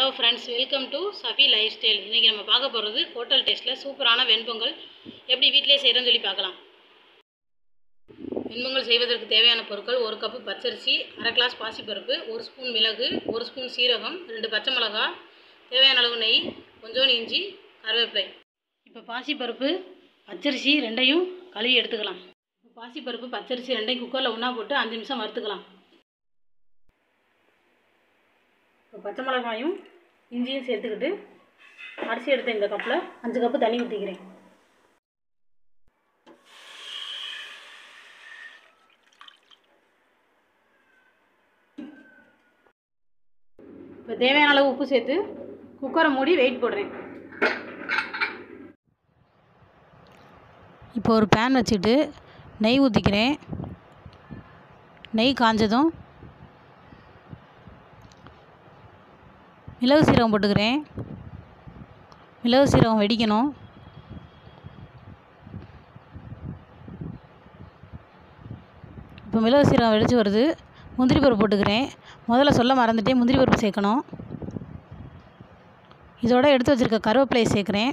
hello friends welcome to Safi lifestyle இன்றைக்கி நம்ம பார்க்க போகிறது ஹோட்டல் டேஸ்ட்டில் சூப்பரான வெண்பொங்கல் எப்படி வீட்டிலே செய்கிறோன்னு சொல்லி பார்க்கலாம் வெண்பொங்கல் செய்வதற்கு தேவையான பொருட்கள் ஒரு கப்பு பச்சரிசி அரை கிளாஸ் பாசிப்பருப்பு ஒரு ஸ்பூன் மிளகு ஒரு ஸ்பூன் சீரகம் ரெண்டு பச்சை மிளகாய் தேவையான அளவு நெய் கொஞ்சோண்டு இஞ்சி கருவேப்பிலை இப்போ பாசிப்பருப்பு பச்சரிசி ரெண்டையும் கழுவி எடுத்துக்கலாம் இப்போ பாசிப்பருப்பு பச்சரிசி ரெண்டையும் குக்கரில் ஒன்றா போட்டு அஞ்சு நிமிஷம் வறுத்துக்கலாம் இப்போ பச்சை மிளகாயும் இஞ்சியும் சேர்த்துக்கிட்டு அரிசி எடுத்த இந்த கப்பில் அஞ்சு கப்பு தண்ணி ஊற்றிக்கிறேன் இப்போ தேவையான அளவு உப்பு சேர்த்து குக்கரை மூடி வெயிட் போடுறேன் இப்போ ஒரு பேன் வச்சுட்டு நெய் ஊற்றிக்கிறேன் நெய் காஞ்சதும் மிளகு சீரகம் போட்டுக்கிறேன் மிளகு சீரகம் வெடிக்கணும் இப்போ மிளகு சீரகம் வெடிச்சு வருது முந்திரி பருப்பு போட்டுக்கிறேன் முதல்ல சொல்ல மறந்துட்டேன் முந்திரி பருப்பு சேர்க்கணும் இதோட எடுத்து வச்சுருக்க கருவேப்பிலையை சேர்க்குறேன்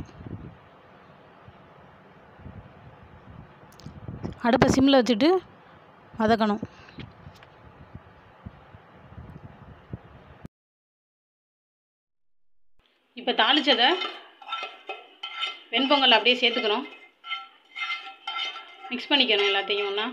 அடுப்பை சிம்மில் வச்சுட்டு வதக்கணும் இப்போ தாளிச்சதை வெண்பொங்கல் அப்படியே சேர்த்துக்கணும் மிக்ஸ் பண்ணிக்கணும் எல்லாத்தையும் ஒன்றா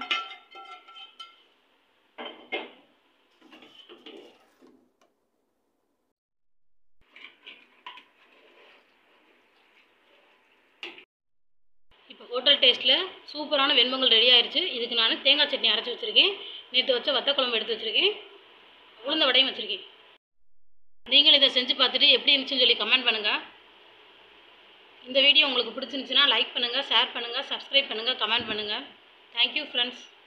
இப்போ ஹோட்டல் டேஸ்ட்டில் சூப்பரான வெண்பொங்கல் ரெடி ஆயிருச்சு இதுக்கு நான் தேங்காய் சட்னி அரைச்சி வச்சுருக்கேன் நேற்று வச்ச வத்த குழம்பு எடுத்து வச்சுருக்கேன் உளுந்த வடையும் வச்சுருக்கேன் நீங்கள் இதை செஞ்சு பார்த்துட்டு எப்படி இருந்துச்சுன்னு சொல்லி கமெண்ட் பண்ணுங்கள் இந்த வீடியோ உங்களுக்கு பிடிச்சிருந்துச்சுன்னா லைக் பண்ணுங்கள் ஷேர் பண்ணுங்கள் சப்ஸ்கிரைப் பண்ணுங்கள் கமெண்ட் பண்ணுங்கள் தேங்க்யூ ஃப்ரெண்ட்ஸ்